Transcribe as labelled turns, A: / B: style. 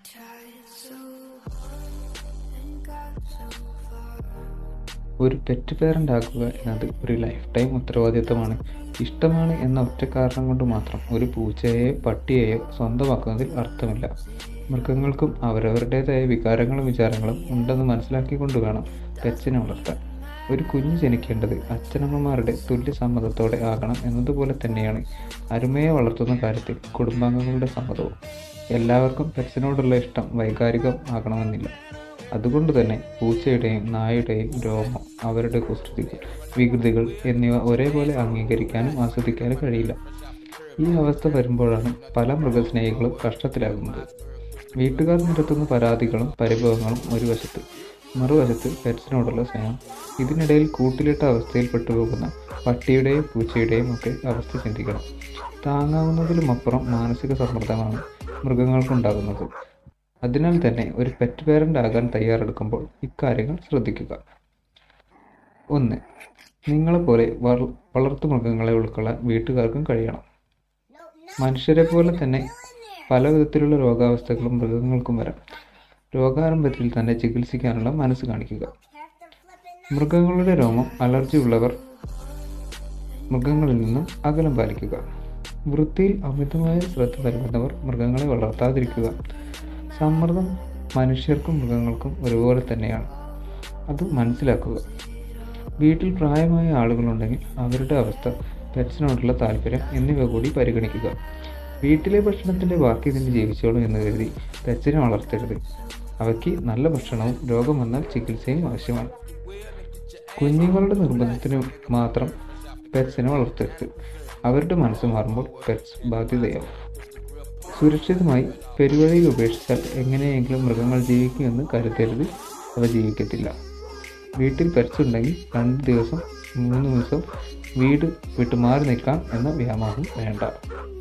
A: tried so hard and got so far.
B: ഒരു pet parent ആക്കുക എന്നത് ഒരു ലൈഫ് ടൈം ഉത്തരവാദിത്വമാണ് ഇഷ്ടമാണ് എന്ന ഒറ്റ കാരണം കൊണ്ട് മാത്രം ഒരു പൂച്ചയെയോ പട്ടിയെയോ സ്വന്തമാക്കുന്നതിൽ അർത്ഥമില്ല മൃഗങ്ങൾക്കും അവരവരുടേതായ വികാരങ്ങളും വിചാരങ്ങളും ഉണ്ടെന്ന് മനസ്സിലാക്കിക്കൊണ്ട് വേണം പെറ്റ്സിനെ വളർത്താൻ ഒരു കുഞ്ഞ് ജനിക്കേണ്ടത് അച്ഛനമ്മമാരുടെ തുല്യ സമ്മതത്തോടെ ആകണം എന്നതുപോലെ തന്നെയാണ് അരുമയെ വളർത്തുന്ന കാര്യത്തിൽ കുടുംബാംഗങ്ങളുടെ സമ്മതവും എല്ലാവർക്കും പെറ്റ്സിനോടുള്ള ഇഷ്ടം വൈകാരികം ആകണമെന്നില്ല അതുകൊണ്ട് തന്നെ പൂച്ചയുടെയും നായയുടെയും രോമം അവരുടെ കുസൃതികൾ വികൃതികൾ എന്നിവ ഒരേപോലെ അംഗീകരിക്കാനും ആസ്വദിക്കാനും കഴിയില്ല ഈ അവസ്ഥ വരുമ്പോഴാണ് പല മൃഗസ്നേഹികളും കഷ്ടത്തിലാകുന്നത് വീട്ടുകാർ നിരത്തുന്ന പരാതികളും പരിഭവങ്ങളും ഒരു വശത്ത് മറുവശത്ത് പെറ്റ്സിനോടുള്ള സ്നേഹം ഇതിനിടയിൽ കൂട്ടിലിട്ട അവസ്ഥയിൽ പെട്ടുപോകുന്ന പട്ടിയുടെയും പൂച്ചയുടെയും ഒക്കെ അവസ്ഥ ചിന്തിക്കണം താങ്ങാവുന്നതിലുമപ്പുറം മാനസിക സമ്മർദ്ദമാണ് മൃഗങ്ങൾക്കുണ്ടാകുന്നത് അതിനാൽ തന്നെ ഒരു പെറ്റ് പേരൻ്റ് ആകാൻ തയ്യാറെടുക്കുമ്പോൾ ഇക്കാര്യങ്ങൾ ശ്രദ്ധിക്കുക ഒന്ന് നിങ്ങളെപ്പോലെ വള- വളർത്തു മൃഗങ്ങളെ ഉൾക്കൊള്ളാൻ വീട്ടുകാർക്കും കഴിയണം മനുഷ്യരെ പോലെ തന്നെ പല വിധത്തിലുള്ള രോഗാവസ്ഥകളും മൃഗങ്ങൾക്കും വരാം രോഗാരംഭത്തിൽ തന്നെ ചികിത്സിക്കാനുള്ള മനസ്സ് കാണിക്കുക മൃഗങ്ങളുടെ രോമം അലർജി ഉള്ളവർ മൃഗങ്ങളിൽ നിന്നും അകലം പാലിക്കുക വൃത്തിയിൽ അമിതമായ ശ്രദ്ധ നൽകുന്നവർ മൃഗങ്ങളെ വളർത്താതിരിക്കുക സമ്മർദ്ദം മനുഷ്യർക്കും മൃഗങ്ങൾക്കും ഒരുപോലെ തന്നെയാണ് അത് മനസ്സിലാക്കുക വീട്ടിൽ പ്രായമായ ആളുകളുണ്ടെങ്കിൽ അവരുടെ അവസ്ഥ പെറ്റ്സിനോടുള്ള താല്പര്യം എന്നിവ കൂടി പരിഗണിക്കുക വീട്ടിലെ ഭക്ഷണത്തിൻ്റെ ബാക്കി ഇതിന് ജീവിച്ചോളൂ എന്ന് കരുതി പെറ്റ്സിനെ വളർത്തരുത് അവയ്ക്ക് നല്ല ഭക്ഷണവും രോഗം വന്നാൽ ചികിത്സയും ആവശ്യമാണ് കുഞ്ഞുങ്ങളുടെ നിർബന്ധത്തിന് മാത്രം പെറ്റ്സിനെ വളർത്തരുത് അവരുടെ മനസ്സ് മാറുമ്പോൾ പെറ്റ്സ് ബാധ്യതയാവും സുരക്ഷിതമായി പെരുവഴിയിൽ ഉപേക്ഷിച്ചാൽ എങ്ങനെയെങ്കിലും മൃഗങ്ങൾ ജീവിക്കുമെന്ന് കരുതരുത് അവ ജീവിക്കത്തില്ല വീട്ടിൽ പെറ്റ്സ് ഉണ്ടെങ്കിൽ രണ്ട് ദിവസം മൂന്ന് ദിവസം വീട് വിട്ട് മാറി നിൽക്കാം എന്ന വ്യാമോഹം വേണ്ട